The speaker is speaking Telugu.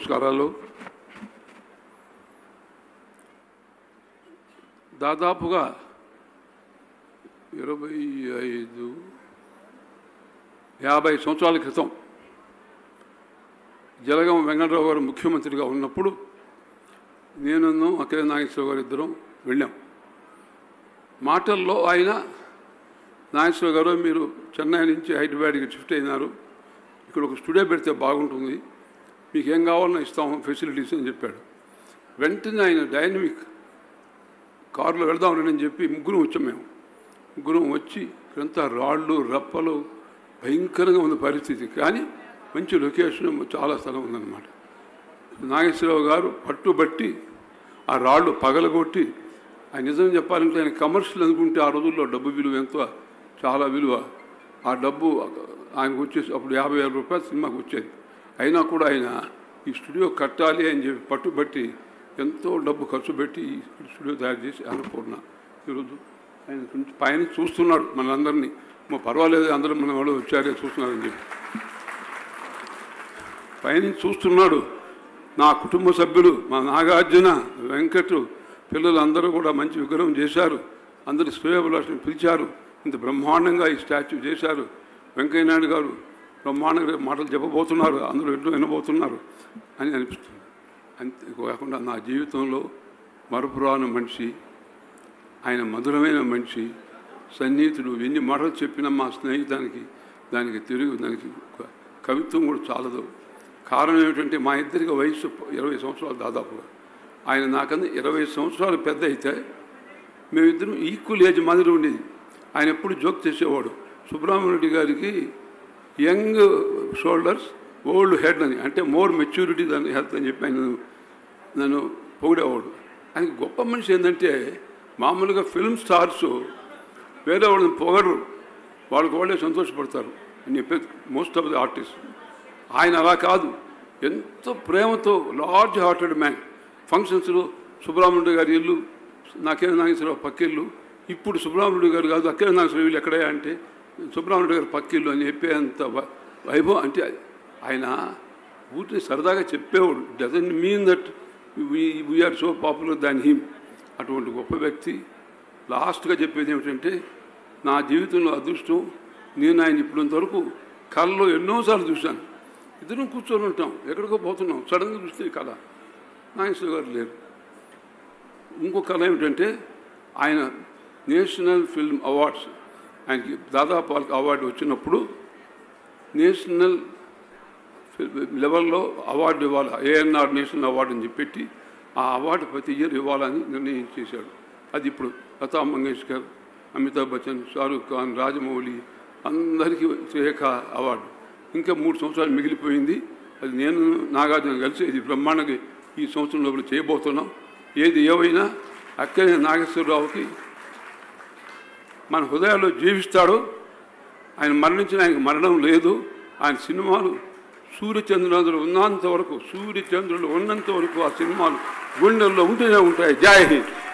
నమస్కారాలు దాదాపుగా ఇరవై ఐదు యాభై సంవత్సరాల క్రితం జలగం వెంకటరావు గారు ముఖ్యమంత్రిగా ఉన్నప్పుడు నేను అఖిల నాగేశ్వర గారు ఇద్దరం వెళ్ళాం మాటల్లో ఆయన నాగేశ్వర గారు మీరు చెన్నై నుంచి హైదరాబాద్కి షిఫ్ట్ అయినారు ఇక్కడ ఒక స్టూడియో పెడితే బాగుంటుంది మీకు ఏం కావాలన్నా ఇస్తాము ఫెసిలిటీస్ అని చెప్పాడు వెంటనే ఆయన డైనమిక్ కారులో వెళ్దామని అని చెప్పి ముగ్గురం వచ్చాం మేము ముగ్గురం వచ్చి ఇక్కడంతా రాళ్ళు రప్పలు భయంకరంగా ఉంది పరిస్థితి కానీ మంచి లొకేషన్ చాలా స్థలం ఉందన్నమాట నాగేశ్వరరావు గారు పట్టుబట్టి ఆ రాళ్ళు పగలగొట్టి ఆయన నిజం చెప్పాలంటే ఆయన కమర్షియల్ అనుకుంటే ఆ రోజుల్లో డబ్బు విలువ ఎంతో చాలా విలువ ఆ డబ్బు ఆయనకు వచ్చేసి అప్పుడు యాభై వేల రూపాయలు సినిమాకి వచ్చేది అయినా కూడా ఆయన ఈ స్టూడియో కట్టాలి అని చెప్పి పట్టుబట్టి ఎంతో డబ్బు ఖర్చు పెట్టి ఈ స్టూడియో తయారు చేసి అన్నపూర్ణ ఈరోజు ఆయన కొంచెం పైన చూస్తున్నాడు మనందరినీ మా పర్వాలేదు అందరూ మన వాళ్ళు వచ్చారే చూస్తున్నారని చెప్పి పైన చూస్తున్నాడు నా కుటుంబ సభ్యులు మా నాగార్జున వెంకట్ పిల్లలు అందరూ కూడా మంచి విగ్రహం చేశారు అందరు శ్రేయభిలాషను పిలిచారు ఇంత బ్రహ్మాండంగా ఈ స్టాచ్యూ చేశారు వెంకయ్యనాయుడు గారు బ్రహ్మాండంగా మాటలు చెప్పబోతున్నారు అందరూ ఎన్నో వినబోతున్నారు అని అనిపిస్తుంది అంతే కాకుండా నా జీవితంలో మరపురాని మనిషి ఆయన మధురమైన మనిషి సన్నిహితుడు ఎన్ని మాటలు చెప్పినా మా స్నేహితానికి దానికి తిరిగి దానికి క- కవిత్వం కూడా చాలదు కారణం ఏమిటంటే మా ఇద్దరికి వయసు ఇరవై సంవత్సరాలు దాదాపుగా ఆయన నాకన్నా ఇరవై సంవత్సరాలు పెద్ద అయితే మేమిద్దరం ఈక్వల్ ఏజ్ మాదిరి ఉండేది ఆయన ఎప్పుడు జోక్ చేసేవాడు సుబ్రహ్మణ్యుడి గారికి యంగ్ షోల్డర్స్ ఓల్డ్ హెడ్ అని అంటే మోర్ మెచ్యూరిటీ దాని హెల్త్ అని చెప్పి ఆయన నన్ను పొగిడేవాడు ఆయనకి గొప్ప మనిషి ఏంటంటే మామూలుగా ఫిల్మ్ స్టార్స్ వేరే వాళ్ళని పొగడరు వాళ్ళకి వాళ్ళే సంతోషపడతారు అని చెప్పేది మోస్ట్ ఆఫ్ ది ఆర్టిస్ట్ ఆయన అలా కాదు ఎంతో ప్రేమతో లార్జ్ హార్టెడ్ మ్యాన్ ఫంక్షన్స్లో సుబ్రహ్మణ్యుడు గారి ఇల్లు నాకేం నాగేశ్వరరావు పక్కిల్లు ఇప్పుడు సుబ్రహ్మణ్యుడు గారు కాదు అక్కే నాగేశ్వరరావు ఇల్లు ఎక్కడే అంటే సుబ్రహ్మణ్యుడు గారు పక్కిల్లు అని చెప్పేంత వ- వైభవం అంటే ఆయన ఊరిని సరదాగా చెప్పేవాడు doesn't mean that we are so popular than him అటువంటి గొప్ప వ్యక్తి లాస్ట్గా చెప్పేది ఏమిటంటే నా జీవితంలో అదృష్టం నేను ఆయన ఇప్పుడంతవరకు కళ్ళలో ఎన్నోసార్లు చూశాను ఇద్దరం కూర్చొని ఉంటాం ఎక్కడికో పోతున్నాం సడన్గా చూస్తే ఈ కళ నాగేశ్వర గారు లేరు ఇంకో కళ ఏమిటంటే ఆయన నేషనల్ ఫిల్మ్ అవార్డ్స్ ఆయనకి దాదాపు వాళ్ళకి అవార్డు వచ్చినప్పుడు నేషనల్ లెవెల్లో అవార్డు ఇవ్వాలి ఏఎన్ఆర్ నేషనల్ అవార్డు అని చెప్పి ఆ అవార్డు ప్రతి ఇయర్ ఇవ్వాలని నిర్ణయం చేశాడు అది ఇప్పుడు లతా మంగేష్కర్ అమితాబ్ బచ్చన్ షారూఖ్ ఖాన్ రాజమౌళి అందరికీ శ్రేఖ అవార్డు ఇంకా మూడు సంవత్సరాలు మిగిలిపోయింది అది నేను నాగార్జున కలిసి ఇది బ్రహ్మాండంగా ఈ సంవత్సరం లోపల చేయబోతున్నాం ఏది ఏవైనా అక్కడే నాగేశ్వరరావుకి మన హృదయాల్లో జీవిస్తాడు ఆయన మరణించిన ఆయనకు మరణం లేదు ఆయన సినిమాలు సూర్యచంద్రులు ఉన్నంత వరకు సూర్యచంద్రులు ఉన్నంత వరకు ఆ సినిమాలు గుండెల్లో ఉంటూనే ఉంటాయి జై హింద్